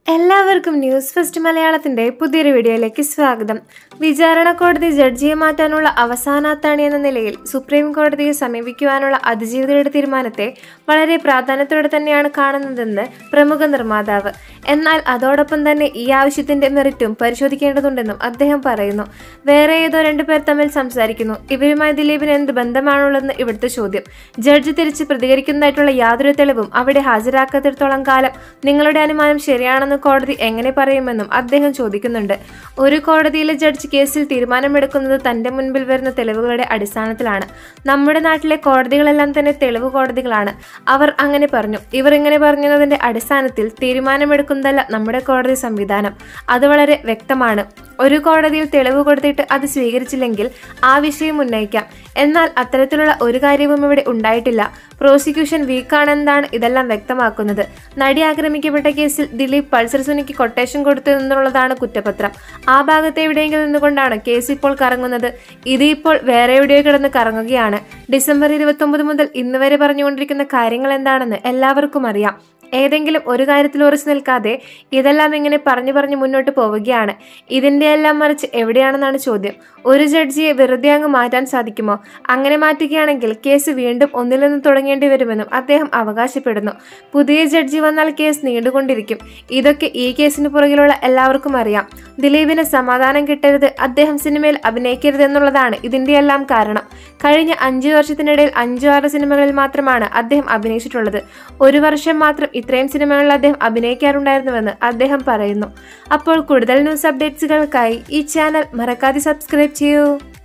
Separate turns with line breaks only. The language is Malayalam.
എല്ലാവർക്കും ന്യൂസ് ഫസ്റ്റ് മലയാളത്തിന്റെ പുതിയൊരു വീഡിയോയിലേക്ക് സ്വാഗതം വിചാരണ കോടതി ജഡ്ജിയെ മാറ്റാനുള്ള അവസാനാത്താണി എന്ന നിലയിൽ സുപ്രീം കോടതിയെ സമീപിക്കുവാനുള്ള അതിജീവിതയുടെ തീരുമാനത്തെ വളരെ പ്രാധാന്യത്തോടെ തന്നെയാണ് കാണുന്നതെന്ന് പ്രമുഖ നിർമ്മാതാവ് എന്നാൽ അതോടൊപ്പം തന്നെ ഈ ആവശ്യത്തിന്റെ മെറിറ്റും പരിശോധിക്കേണ്ടതുണ്ടെന്നും അദ്ദേഹം പറയുന്നു വേറെ ഏതോ രണ്ടു പേർ തമ്മിൽ സംസാരിക്കുന്നു ഇവരുമായി ദിലീപിന് എന്ത് ബന്ധമാണുള്ളതെന്ന് ഇവിടുത്തെ ചോദ്യം ജഡ്ജി തിരിച്ച് പ്രതികരിക്കുന്നതായിട്ടുള്ള യാതൊരു തെളിവും അവിടെ ഹാജരാക്കാത്തിടത്തോളം കാലം നിങ്ങളുടെ അനുമാനം ശരിയാണെന്ന് കോടതി എങ്ങനെ പറയുമെന്നും അദ്ദേഹം ചോദിക്കുന്നുണ്ട് ഒരു കോടതിയിലെ ജഡ്ജി കേസിൽ തീരുമാനമെടുക്കുന്നത് തന്റെ മുൻപിൽ വരുന്ന തെളിവുകളുടെ അടിസ്ഥാനത്തിലാണ് നമ്മുടെ നാട്ടിലെ കോടതികളെല്ലാം തന്നെ തെളിവ് കോടതികളാണ് അവർ അങ്ങനെ പറഞ്ഞു ഇവർ ഇങ്ങനെ പറഞ്ഞതിന്റെ അടിസ്ഥാനത്തിൽ തീരുമാനമെടുക്കുന്നതല്ല നമ്മുടെ കോടതി സംവിധാനം അത് വളരെ വ്യക്തമാണ് ഒരു കോടതിയിൽ തെളിവ് കൊടുത്തിട്ട് അത് സ്വീകരിച്ചില്ലെങ്കിൽ ആ വിഷയം ഉന്നയിക്കാം എന്നാൽ അത്തരത്തിലുള്ള ഒരു കാര്യവും ഇവിടെ ഉണ്ടായിട്ടില്ല പ്രോസിക്യൂഷൻ വീക്കാണെന്നാണ് ഇതെല്ലാം വ്യക്തമാക്കുന്നത് നടി ആക്രമിക്കപ്പെട്ട കേസിൽ ദിലീപ് പൾസർ സുനിക്ക് കൊട്ടേഷൻ കൊടുത്തു എന്നുള്ളതാണ് കുറ്റപത്രം ആ ഭാഗത്ത് എവിടെയെങ്കിലും നിന്നുകൊണ്ടാണ് കേസ് ഇപ്പോൾ കറങ്ങുന്നത് ഇത് ഇപ്പോൾ വേറെ എവിടെയോ കിടന്ന് കറങ്ങുകയാണ് ഡിസംബർ ഇരുപത്തി മുതൽ ഇന്ന് വരെ പറഞ്ഞുകൊണ്ടിരിക്കുന്ന കാര്യങ്ങൾ എന്താണെന്ന് എല്ലാവർക്കും അറിയാം ഏതെങ്കിലും ഒരു കാര്യത്തിൽ ഉറച്ചു നിൽക്കാതെ ഇതെല്ലാം ഇങ്ങനെ പറഞ്ഞു പറഞ്ഞു മുന്നോട്ട് പോവുകയാണ് ഇതിന്റെ എല്ലാം മറിച്ച് എവിടെയാണെന്നാണ് ചോദ്യം ഒരു ജഡ്ജിയെ വെറുതെ അങ്ങ് മാറ്റാൻ സാധിക്കുമോ അങ്ങനെ മാറ്റുകയാണെങ്കിൽ കേസ് വീണ്ടും ഒന്നിൽ നിന്ന് തുടങ്ങേണ്ടി വരുമെന്നും അദ്ദേഹം അവകാശപ്പെടുന്നു പുതിയ ജഡ്ജി വന്നാൽ കേസ് നീണ്ടുകൊണ്ടിരിക്കും ഇതൊക്കെ ഈ കേസിന് പുറകിലുള്ള എല്ലാവർക്കും അറിയാം ദിലീപിന് സമാധാനം കിട്ടരുത് അദ്ദേഹം സിനിമയിൽ അഭിനയിക്കരുത് എന്നുള്ളതാണ് ഇതിന്റെ എല്ലാം കാരണം കഴിഞ്ഞ അഞ്ചു വർഷത്തിനിടയിൽ അഞ്ചു ആറ് സിനിമകളിൽ മാത്രമാണ് അദ്ദേഹം അഭിനയിച്ചിട്ടുള്ളത് ഒരു വർഷം മാത്രം ഇത്രയും സിനിമകളിൽ അദ്ദേഹം അഭിനയിക്കാറുണ്ടായിരുന്നുവെന്ന് അദ്ദേഹം പറയുന്നു അപ്പോൾ കൂടുതൽ ന്യൂസ് അപ്ഡേറ്റ്സുകൾക്കായി ഈ ചാനൽ മറക്കാതെ സബ്സ്ക്രൈബ് ചെയ്യൂ